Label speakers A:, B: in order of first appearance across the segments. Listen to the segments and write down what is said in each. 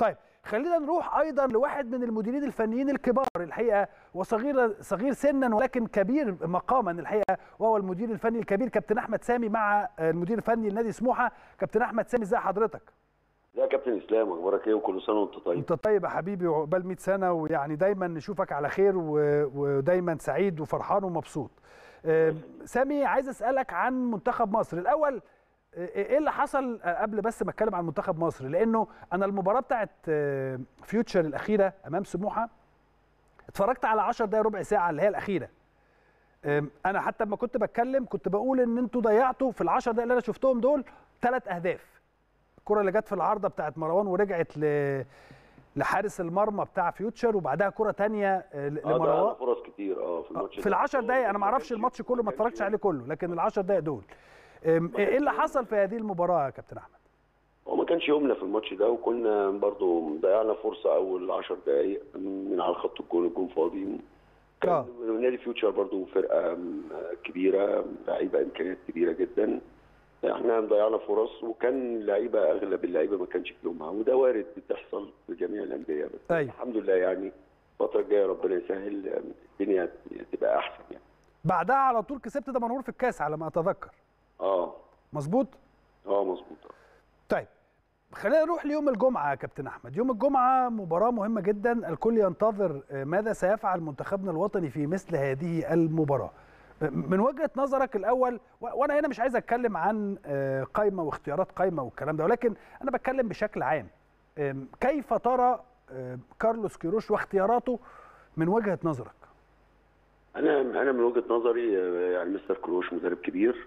A: طيب خلينا نروح ايضا لواحد من المديرين الفنيين الكبار الحقيقه وصغير صغير سنا ولكن كبير مقاما الحقيقه وهو المدير الفني الكبير كابتن احمد سامي مع المدير الفني لنادي سموحه كابتن احمد سامي ازي حضرتك
B: لا كابتن اسلام اخبارك ايه وكل سنه وانت طيب
A: انت طيب يا حبيبي وعقبال 100 سنه ويعني دايما نشوفك على خير و... ودايما سعيد وفرحان ومبسوط سامي عايز اسالك عن منتخب مصر الاول ايه اللي حصل قبل بس ما اتكلم عن منتخب مصر لانه انا المباراه بتاعت فيوتشر الاخيره امام سموحه اتفرجت على 10 دقايق ربع ساعه اللي هي الاخيره انا حتى لما كنت بتكلم كنت بقول ان انتوا ضيعتوا في ال 10 دقايق اللي انا شفتهم دول ثلاث اهداف الكره اللي جت في العارضه بتاعت مروان ورجعت ل لحارس المرمى بتاع فيوتشر وبعدها كره ثانيه لمروان
B: اه فرص كتير اه
A: في الماتش في ال 10 دقايق انا ما اعرفش الماتش كله ما اتفرجتش عليه كله لكن ال 10 دقايق دول ايه اللي حصل في هذه المباراه يا كابتن احمد
B: هو ما كانش يومنا في الماتش ده وكنا برضو ضيعنا فرصه اول 10 دقائق من على خط الجول الجون فاضي كان آه. نادي فيوتشر برضو فرقه كبيره لعيبه امكانيات كبيره جدا احنا ضيعنا فرص وكان لعيبه اغلب اللعيبه ما كانش في يومها وده وارد بتحصل في جميع الانديه بس
A: أيوة.
B: الحمد لله يعني الفتره الجايه ربنا يسهل الدنيا تبقى احسن يعني
A: بعدها على طول كسبت دمنهور في الكاس على ما اتذكر
B: اه
A: مظبوط
B: اه مظبوط
A: طيب خلينا نروح ليوم الجمعه يا كابتن احمد يوم الجمعه مباراه مهمه جدا الكل ينتظر ماذا سيفعل منتخبنا الوطني في مثل هذه المباراه من وجهه نظرك الاول وانا هنا مش عايز اتكلم عن قائمه واختيارات قائمه والكلام ده ولكن انا بتكلم بشكل عام كيف ترى كارلوس كيروش واختياراته من وجهه نظرك
B: انا انا من وجهه نظري يعني مستر كروش مدرب كبير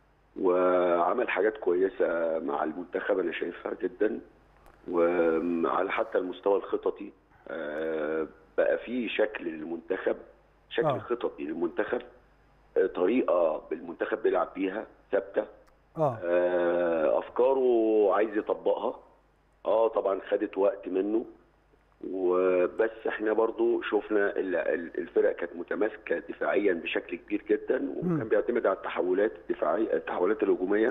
B: وعمل حاجات كويسه مع المنتخب انا شايفها جدا وعلى حتى المستوى الخططي بقى في شكل للمنتخب شكل آه. خططي للمنتخب طريقه بالمنتخب بيلعب بيها ثابته
A: آه.
B: افكاره عايز يطبقها اه طبعا خدت وقت منه وبس احنا برضو شفنا الفرق كانت متماسكه دفاعيا بشكل كبير جدا وكان بيعتمد على التحولات الدفاعيه التحولات الهجوميه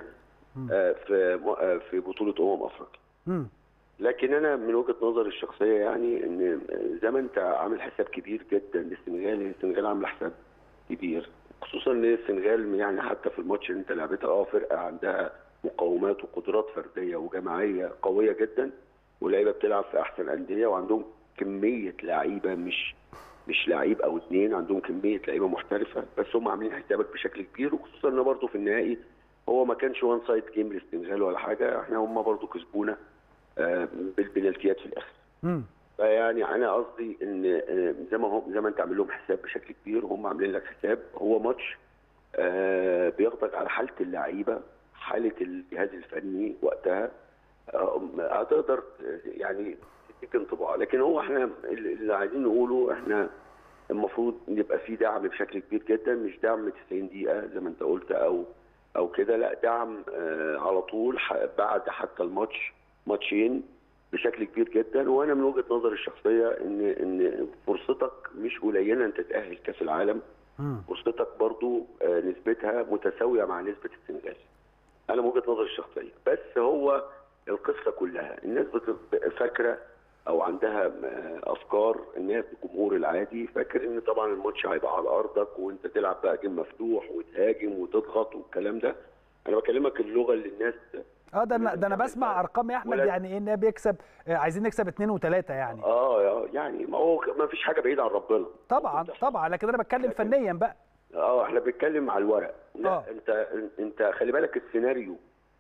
B: في في بطوله امم افريقيا. لكن انا من وجهه نظري الشخصيه يعني ان زي ما انت عامل حساب كبير جدا للسنغال السنغال عامله حساب كبير خصوصا ان السنغال يعني حتى في الماتش اللي انت لعبتها اه فرقه عندها مقومات وقدرات فرديه وجماعيه قويه جدا ولاعيبه بتلعب في احسن انديه وعندهم كميه لعيبه مش مش لعيب او اثنين عندهم كميه لعيبه محترفه بس هم عاملين حسابك بشكل كبير وخصوصا ان برضه في النهائي هو ما كانش وان سايد جيم للسنغال ولا حاجه احنا هم برضه كسبونا آه بالبنالتيات في الاخر.
A: امم
B: فيعني انا قصدي ان زي ما هم زي ما انت عامل لهم حساب بشكل كبير وهم عاملين لك حساب هو ماتش آه بياخدك على حاله اللعيبه حاله الجهاز الفني وقتها هتقدر يعني تديك انطباع لكن هو احنا اللي عايزين نقوله احنا المفروض يبقى في دعم بشكل كبير جدا مش دعم 90 دقيقه زي ما انت قلت او او كده لا دعم آه على طول بعد حتى الماتش ماتشين بشكل كبير جدا وانا من وجهه نظري الشخصيه ان ان فرصتك مش قليله ان تتاهل كاس العالم فرصتك برضو آه نسبتها متساويه مع نسبه السنغال انا من وجهه نظري الشخصيه بس هو القصه كلها الناس فاكره او عندها افكار ان هي الجمهور العادي فاكر ان طبعا الماتش هيبقى على ارضك وانت تلعب بقى جيم مفتوح وتهاجم وتضغط والكلام ده انا بكلمك اللغه اللي الناس
A: اه ده انا ده انا بسمع ارقام يا احمد يعني ايه ان بيكسب عايزين نكسب اثنين وثلاثه يعني
B: اه يعني ما هو ما فيش حاجه بعيده عن ربنا
A: طبعا طبعا لكن انا بتكلم فنيا بقى
B: اه احنا بنتكلم على الورق لا
A: آه.
B: انت انت خلي بالك السيناريو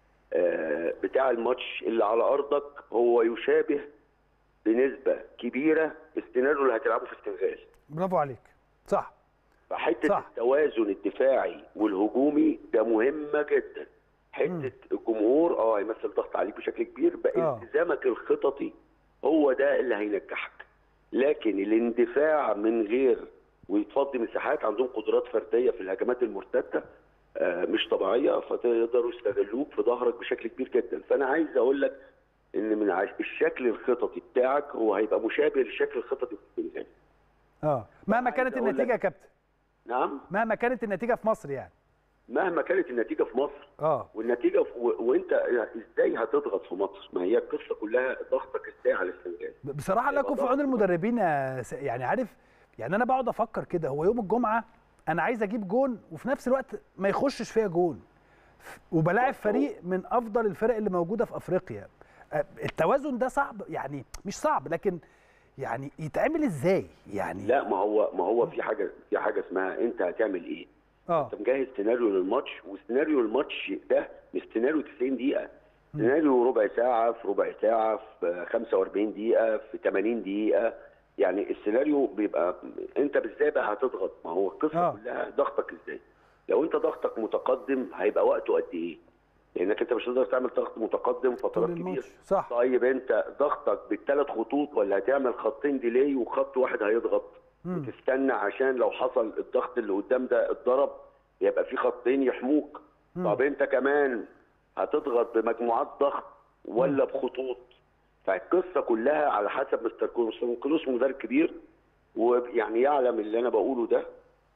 B: آه بتاع الماتش اللي على ارضك هو يشابه بنسبه كبيره السيناريو اللي هتلعبه في السنغال
A: برافو عليك صح
B: فحته
A: صح.
B: التوازن الدفاعي والهجومي ده مهمه جدا حته الجمهور اه هيمثل ضغط عليك بشكل كبير بقى
A: آه.
B: التزامك الخططي هو ده اللي هينجحك لكن الاندفاع من غير ويتفضي مساحات عندهم قدرات فرديه في الهجمات المرتده آه، مش طبيعيه فتقدروا يستغلوك في ظهرك بشكل كبير جدا فانا عايز اقول لك ان من عش... الشكل الخططي بتاعك هو هيبقى مشابه للشكل الخططي في السنغال
A: اه مهما كانت
B: عايز أقول
A: النتيجه يا
B: لك-
A: كابتن
B: نعم
A: مهما كانت النتيجه في مصر يعني
B: مهما كانت النتيجه في مصر
A: اه
B: والنتيجه في و... وانت ازاي هتضغط في مصر ما هي القصه كلها ضغطك ازاي على السنغال
A: بصراحه لا يكون في عون المدربين يا س- يعني عارف يعني انا بقعد افكر كده هو يوم الجمعه انا عايز اجيب جون وفي نفس الوقت ما يخشش فيها جون ف- وبلاعب فريق من افضل الفرق اللي موجوده في افريقيا أه، التوازن ده صعب يعني مش صعب لكن يعني يتعمل ازاي يعني
B: لا ما هو ما هو في حاجه في حاجه اسمها انت هتعمل ايه
A: اه
B: انت مجهز سيناريو للماتش وسيناريو الماتش ده مش سيناريو 90 دقيقه سيناريو ربع ساعه في ربع ساعه في 45 دقيقه في 80 دقيقه يعني السيناريو بيبقى انت ازاي بقى هتضغط ما هو القصه
A: آه.
B: آه. كلها ضغطك ازاي لو انت ضغطك متقدم هيبقى وقته قد ايه لانك انت مش هتقدر تعمل ضغط متقدم فترات
A: طول
B: كبيره
A: الماتش صح
B: طيب انت ضغطك بالثلاث خطوط ولا هتعمل خطين ديلي وخط واحد هيضغط
A: مم.
B: وتستنى عشان لو حصل الضغط اللي قدام ده اتضرب يبقى في خطين يحموك
A: مم.
B: طب انت كمان هتضغط بمجموعات ضغط ولا بخطوط فالقصه كلها على حسب مستر كروس مستر كروس مدرب كبير ويعني يعلم اللي انا بقوله ده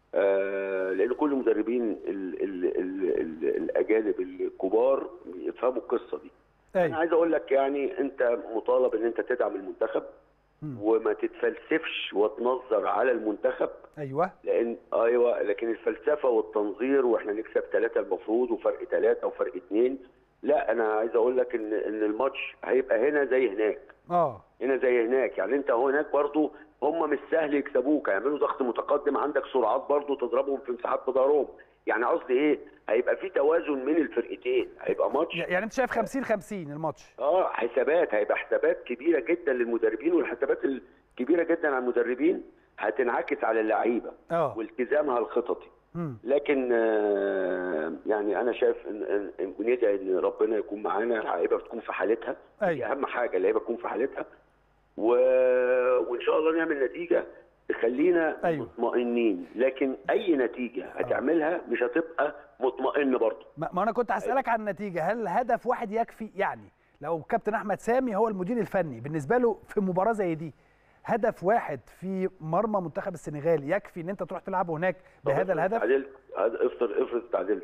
B: آه لان كل المدربين ال ال ال ال الاجانب الكبار يفهموا القصه دي انا
A: ايوه
B: عايز اقول لك يعني انت مطالب ان انت تدعم المنتخب
A: مم.
B: وما تتفلسفش وتنظر على المنتخب
A: ايوه
B: لان ايوه لكن الفلسفه والتنظير واحنا نكسب ثلاثه المفروض وفرق ثلاثه وفرق اثنين لا انا عايز اقول لك ان ان الماتش هيبقى هنا زي هناك
A: اه
B: هنا زي هناك يعني انت هناك برضو هم مش سهل يكسبوك هيعملوا ضغط متقدم عندك سرعات برضو تضربهم في مساحات بظهرهم يعني قصدي ايه هيبقى في توازن من الفرقتين هيبقى ماتش
A: يعني انت شايف 50 50 الماتش
B: اه حسابات هيبقى حسابات كبيره جدا للمدربين والحسابات الكبيره جدا على المدربين هتنعكس على اللعيبه
A: اه
B: والتزامها الخططي
A: مم.
B: لكن آه، يعني انا شايف ان إن- إن بندعي ان ربنا يكون معانا اللعيبه تكون في حالتها دي
A: ايوه
B: اهم حاجه اللعيبه تكون في حالتها و... وان شاء الله نعمل نتيجه تخلينا
A: أيوة.
B: مطمئنين لكن اي نتيجه هتعملها مش هتبقى مطمئن برضه
A: ما ما انا كنت هسالك عن النتيجه هل هدف واحد يكفي يعني لو كابتن احمد سامي هو المدير الفني بالنسبه له في مباراه زي دي هدف واحد في مرمى منتخب السنغال يكفي ان انت تروح تلعبه هناك بهذا الهدف
B: تعادلت افرض افرض تعادلت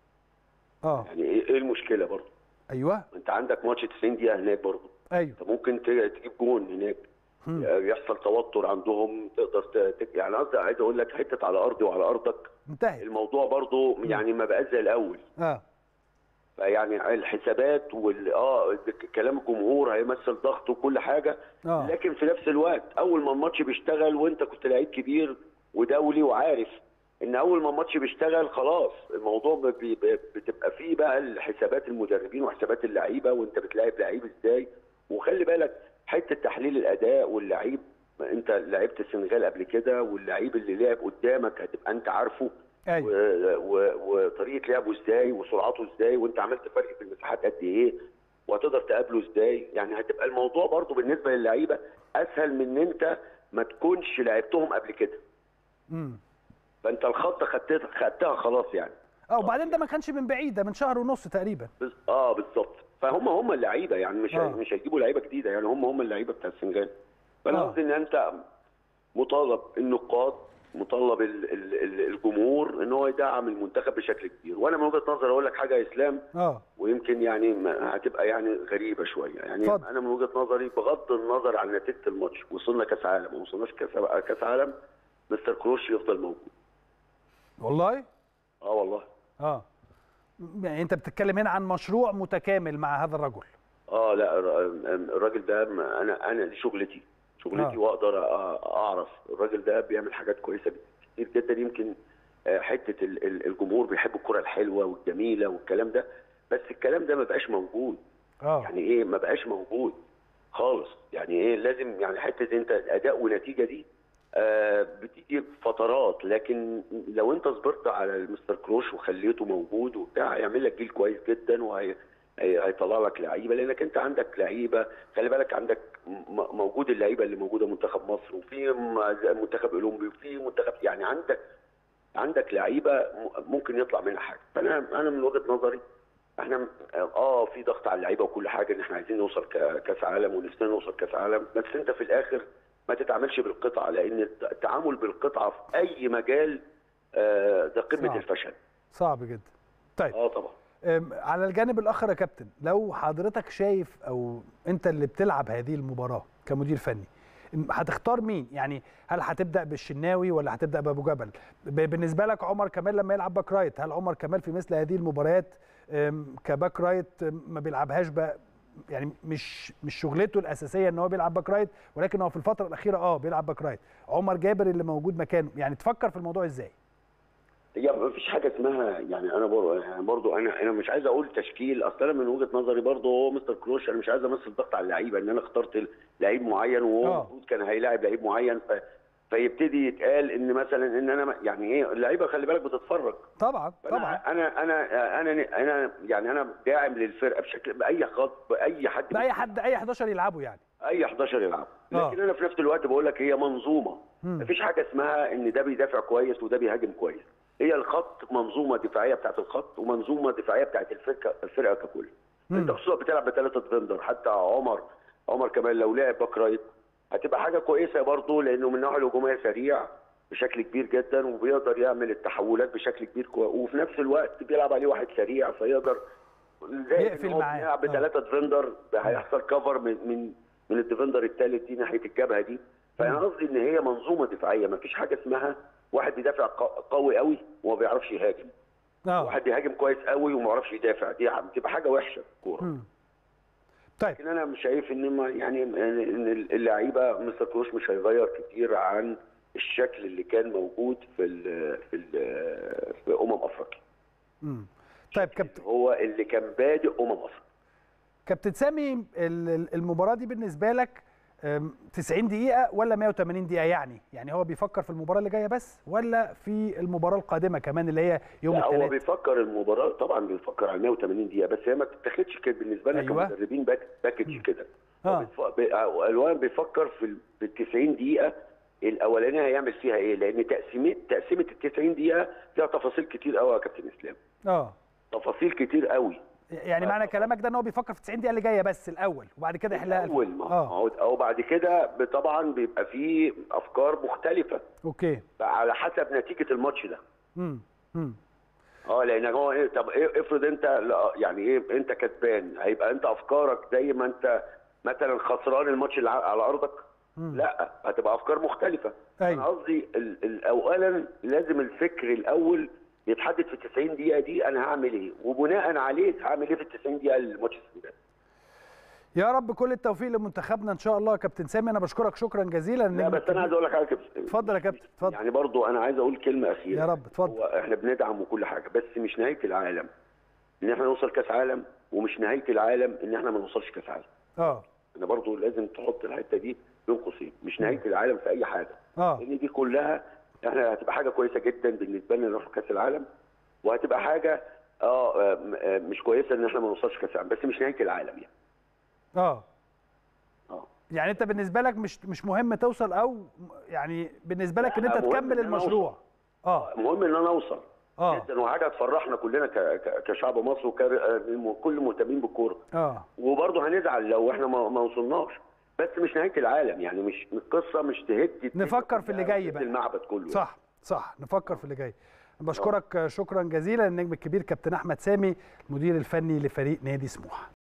A: اه
B: يعني ايه إيه المشكله برضه
A: ايوه
B: انت عندك ماتش 90 دقيقه هناك برضه
A: ايوه
B: انت ممكن ت- تجيب جون هناك
A: مم.
B: يحصل توتر عندهم تقدر ت... ت- يعني قصدي عايز اقول لك حته على ارضي وعلى ارضك
A: انتهت
B: الموضوع برضو يعني ما بقاش زي الاول
A: اه
B: فيعني الحسابات وال اه كلام الجمهور هيمثل ضغط وكل حاجه
A: اه
B: لكن في نفس الوقت اول ما الماتش بيشتغل وانت كنت لعيب كبير ودولي وعارف ان اول ما الماتش بيشتغل خلاص الموضوع ب- بي- ب- بتبقى فيه بقى الحسابات المدربين وحسابات اللعيبه وانت بتلاعب لعيب ازاي وخلي بالك حته تحليل الاداء واللعيب انت لعبت السنغال قبل كده واللعيب اللي لعب قدامك هتبقى انت عارفه
A: ايوه
B: و- و- وطريقه لعبه ازاي وسرعته ازاي وانت عملت فرق في المساحات قد ايه وهتقدر تقابله ازاي يعني هتبقى الموضوع برضو بالنسبه للعيبه اسهل من ان انت ما تكونش لعبتهم قبل كده
A: امم
B: فانت الخطه خدتها خدتها خلاص يعني
A: اه وبعدين ده ما كانش من بعيد ده من شهر ونص تقريبا
B: بز- اه بالظبط فهم هم اللعيبه يعني مش
A: آه.
B: مش هيجيبوا لعيبه جديده يعني هم هم اللعيبه بتاع السنغال فانا
A: آه.
B: قصدي ان انت مطالب النقاد مطالب ال- ال- ال- الجمهور ان هو يدعم المنتخب بشكل كبير وانا من وجهه نظري اقول لك حاجه يا اسلام
A: اه
B: ويمكن يعني ما- هتبقى يعني غريبه شويه يعني
A: اتفضل.
B: انا من وجهه نظري بغض النظر عن نتيجه الماتش وصلنا كاس عالم ما وصلناش كاس كاس عالم مستر كروش يفضل موجود
A: والله
B: اه والله
A: اه يعني انت بتتكلم هنا عن مشروع متكامل مع هذا الرجل
B: اه لا الر- الراجل ده ما- انا انا دي شغلتي شغلتي
A: آه.
B: واقدر أ- اعرف الراجل ده بيعمل حاجات كويسه كتير جدا يمكن آه، حته ال- ال- الجمهور بيحب الكره الحلوه والجميله والكلام ده بس الكلام ده ما بقاش موجود
A: اه
B: يعني ايه ما بقاش موجود خالص يعني ايه لازم يعني حته انت الاداء ونتيجه دي آه بتيجي فترات لكن لو انت صبرت على المستر كروش وخليته موجود وبتاع هيعمل لك جيل كويس جدا وهي هي- هيطلع لك لعيبه لانك انت عندك لعيبه خلي بالك عندك م- موجود اللعيبه اللي موجوده منتخب مصر وفي م- منتخب اولمبي وفي منتخب يعني عندك عندك لعيبه م- ممكن يطلع منها حاجه فانا انا من وجهه نظري احنا م- اه في ضغط على اللعيبه وكل حاجه ان احنا عايزين نوصل ك- كاس عالم ونفسنا نوصل كاس عالم بس انت في الاخر ما تتعاملش بالقطعه لان الت- التعامل بالقطعه في اي مجال آه، ده قمه
A: صعب.
B: الفشل
A: صعب جدا طيب
B: اه طبعا
A: أم، على الجانب الاخر يا كابتن لو حضرتك شايف او انت اللي بتلعب هذه المباراه كمدير فني أم، هتختار مين يعني هل هتبدا بالشناوي ولا هتبدا بابو جبل ب- بالنسبه لك عمر كمال لما يلعب باك رايت هل عمر كمال في مثل هذه المباريات أم، كباك رايت أم، ما بيلعبهاش بقى يعني مش مش شغلته الاساسيه ان هو بيلعب باك رايت ولكن هو في الفتره الاخيره اه بيلعب باك رايت عمر جابر اللي موجود مكانه يعني تفكر في الموضوع ازاي
B: هي ما فيش حاجه اسمها يعني انا برضه يعني برضه انا انا مش عايز اقول تشكيل اصل انا من وجهه نظري برضه هو مستر كروش انا مش عايز امثل ضغط على اللعيبه ان انا اخترت لعيب معين وهو
A: آه.
B: المفروض كان هيلاعب لعيب معين ف فيبتدي يتقال ان مثلا ان انا يعني ايه اللعيبه خلي بالك بتتفرج
A: طبعا طبعا
B: انا انا انا انا يعني انا داعم للفرقه بشكل باي خط باي حد
A: باي حد اي 11 يلعبوا يعني
B: اي 11 يلعب
A: آه.
B: لكن انا في نفس الوقت بقول لك هي منظومه
A: مم.
B: مفيش حاجه اسمها ان ده بيدافع كويس وده بيهاجم كويس هي الخط منظومه دفاعيه بتاعت الخط ومنظومه دفاعيه بتاعت الفرقه الفرقه ككل
A: مم.
B: انت خصوصا بتلعب بثلاثه ديفندر حتى عمر عمر كمان لو لعب باك رايت هتبقى حاجه كويسه برضه لانه من الناحيه الهجوميه سريع بشكل كبير جدا وبيقدر يعمل التحولات بشكل كبير كويس وفي نفس الوقت بيلعب عليه واحد سريع فيقدر زائد
A: يقفل
B: إن هو
A: معاه.
B: بيلعب
A: آه.
B: بثلاثه ديفندر هيحصل كفر من من من الديفندر الثالث دي ناحيه الجبهه دي فانا قصدي ان هي منظومه دفاعيه ما فيش حاجه اسمها واحد بيدافع ق- قوي قوي وما بيعرفش يهاجم
A: اه
B: واحد بيهاجم كويس قوي وما بيعرفش يدافع دي بتبقى حاجه وحشه في الكوره
A: مم. طيب
B: لكن انا مش شايف ان ما يعني ان اللعيبه مستر كروش مش هيغير كتير عن الشكل اللي كان موجود في ال في ال في امم افريقيا
A: مم. طيب كابتن
B: هو اللي كان بادئ امم افريقيا
A: كابتن سامي ال- ال- المباراه دي بالنسبه لك أم، 90 دقيقه ولا 180 دقيقه يعني يعني هو بيفكر في المباراه اللي جايه بس ولا في المباراه القادمه كمان اللي هي يوم
B: لا هو
A: الثلاث
B: بيفكر المباراه طبعا بيفكر على 180 دقيقه بس هي ما بتتاخدش كده بالنسبه لنا
A: أيوة.
B: كمدربين باك باكج كده
A: آه.
B: هو بيتف- بي- الوان بيفكر في ال في ال 90 دقيقه الاولانيه هيعمل فيها ايه لان تقسيمه تقسيمه ال 90 دقيقه فيها تفاصيل كتير قوي يا كابتن اسلام
A: اه
B: تفاصيل كتير قوي
A: يعني معنى كلامك ده ان هو بيفكر في 90 دقيقه اللي جايه بس الاول وبعد كده يحلها
B: اول ما
A: اه
B: هو او بعد كده ب- طبعا بيبقى فيه افكار مختلفه
A: اوكي
B: على حسب نتيجه الماتش ده
A: امم امم
B: اه لان هو ايه طب إيه افرض انت لا، يعني ايه انت كسبان هيبقى انت افكارك زي ما انت مثلا خسران الماتش اللي ع- على ارضك
A: مم.
B: لا هتبقى افكار مختلفه
A: أيوة.
B: انا قصدي ال- ال- اولا لازم الفكر الاول يتحدد في ال 90 دقيقه دي انا هعمل ايه وبناء عليه هعمل ايه في ال 90 دقيقه الماتش السوداني
A: يا رب كل التوفيق لمنتخبنا ان شاء الله يا كابتن سامي انا بشكرك شكرا جزيلا
B: لا
A: النجم
B: بس انا عايز
A: الكبير.
B: اقول لك حاجه كده.
A: اتفضل يا كابتن اتفضل
B: يعني برضو انا عايز اقول كلمه اخيره
A: يا رب اتفضل
B: هو احنا بندعم وكل حاجه بس مش نهايه العالم ان احنا نوصل كاس عالم ومش نهايه العالم ان احنا ما نوصلش كاس عالم
A: اه
B: انا برضو لازم تحط الحته دي بين قوسين مش نهايه العالم في اي حاجه
A: اه
B: لان دي كلها احنا هتبقى حاجه كويسه جدا بالنسبه لنا نروح كاس العالم وهتبقى حاجه اه آم، آه، مش كويسه ان احنا ما نوصلش كاس العالم بس مش نهايه العالم يعني
A: اه
B: اه
A: يعني انت بالنسبه لك مش مش مهم توصل او يعني بالنسبه لك ان
B: لا،
A: انت
B: مهم
A: تكمل
B: إن أنا
A: المشروع اه
B: المهم ان انا اوصل
A: اه
B: جدا وحاجه تفرحنا كلنا ك- ك- كشعب مصر وكل مهتمين بالكوره
A: اه
B: وبرضه هنزعل لو احنا ما ما وصلناش بس مش نهايه العالم يعني مش القصه مش تهد الدنيا
A: نفكر في اللي
B: كلها
A: جاي
B: وتهد
A: بقى.
B: المعبد كله
A: صح صح نفكر في اللي جاي بشكرك شكرا جزيلا النجم الكبير كابتن احمد سامي المدير الفني لفريق نادي سموحه